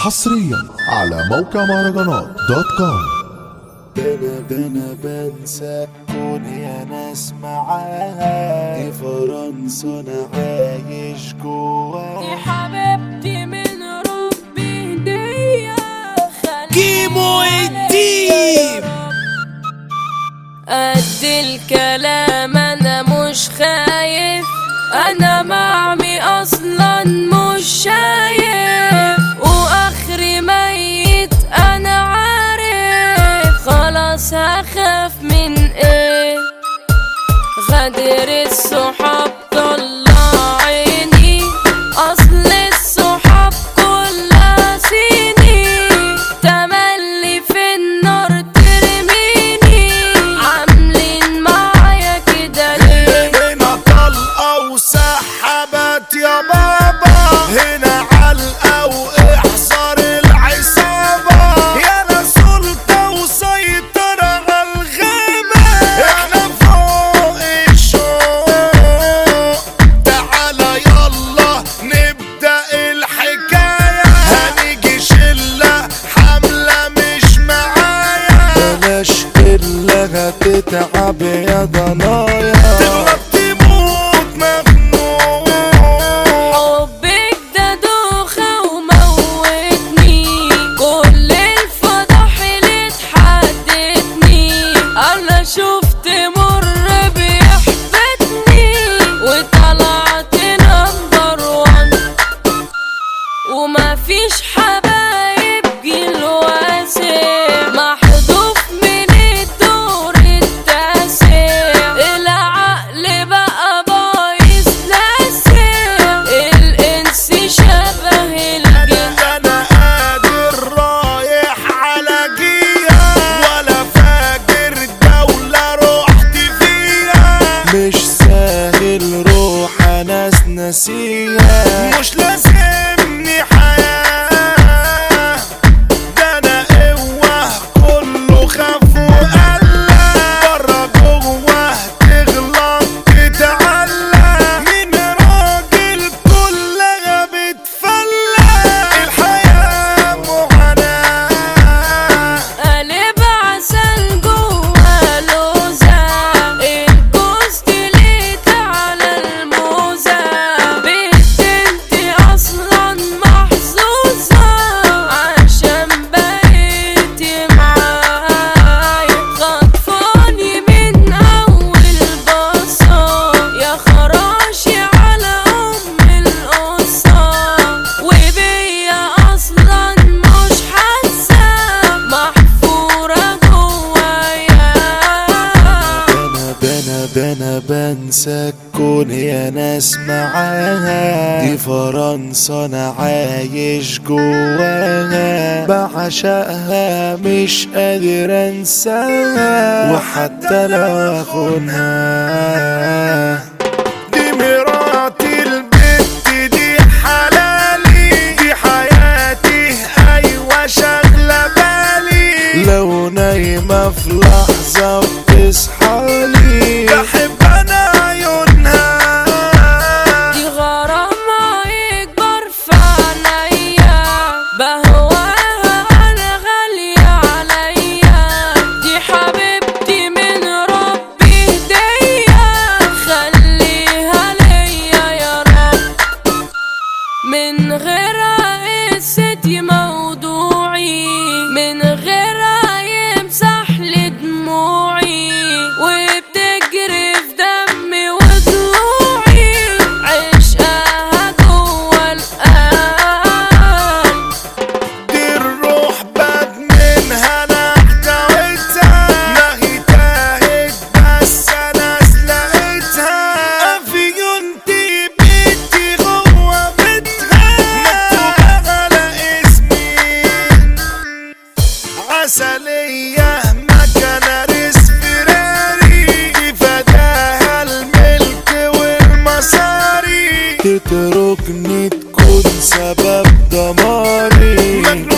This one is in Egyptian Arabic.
حصريا على موقع مهرجانات دوت كوم انا انا بنسى كون يا ناس معاها دي فرنسا انا عايش يا جواها حبيبتي من ربي هدية كيمو الديب. قد الكلام انا مش خايف انا معمي اصلا مش شايف واخري ميت انا عارف خلاص هخاف من ايه غدر الصحاب طلع عيني اصل الصحاب كلها سيني تملي في النار ترميني عاملين معايا كده ليه هنا طلقة وسحبت يا بابا هنا علقة واحذر العصابة يا انا سلطة وسيطرة على الغابة احنا فوق الشوق تعالى يلا نبدأ الحكاية هنيجي شلة حملة مش معايا بلاش إلا هتتعب يا ضنايا تغلط تموت مخنوق حبك ده دوخة وموتني كل الفضاحل اتحدتني انا شفت مر بيحبطني وطلعت نمبر وان وما فيش حبايب جيل واسع محذوف من الدور التاسع العقل بقى بايظ لاسع الانس شبه الجن انا قادر رايح على جيها ولا فاكر دولة رحت فيها مش سهل روح ناس نسيها مش لازمني حياة ده انا قوة كله خاف وقلق برا جوه تغلط تتعلق من راجل كلها بتفلق الحياة معاناة قلب عسل جوا لوزة الجوز تليت على الموزة بنت انت اصلا محظوظة عشان بقيتي معايا خطفاني من اول بصة يا خراشي على ام القصة وبيا اصلا مش حاسة محفورة جوايا انا بنا بنا بنسى كون يا ناس معاها دي فرنسا انا عايش جواها بعشقها مش قادر انساها وحتى لو اخونها دي مراتي البت دي حلالي دي حياتي ايوه شغله بالي لو نايمه في لحظه بتصحالي بحب انا عيونها دي غرامة يكبر في عينيا بهواها أنا غالية عليا دي حبيبتي من ربي هدية خليها ليا يا رب من غيرها قصتي موضوعي من غيرها يمسح لي دموعي وبتجري في دمي وضلوعي عشقها جوا القلب دي الروح باد منها انا احتويتها ما هي تاهت بس انا سلقتها افيونتي بيتي جوه بيتها مكتوب على اسمي عسلية مكنة ريس فيراري دي فداها الملك والمصاري تتركني تكون سبب دماري مجنون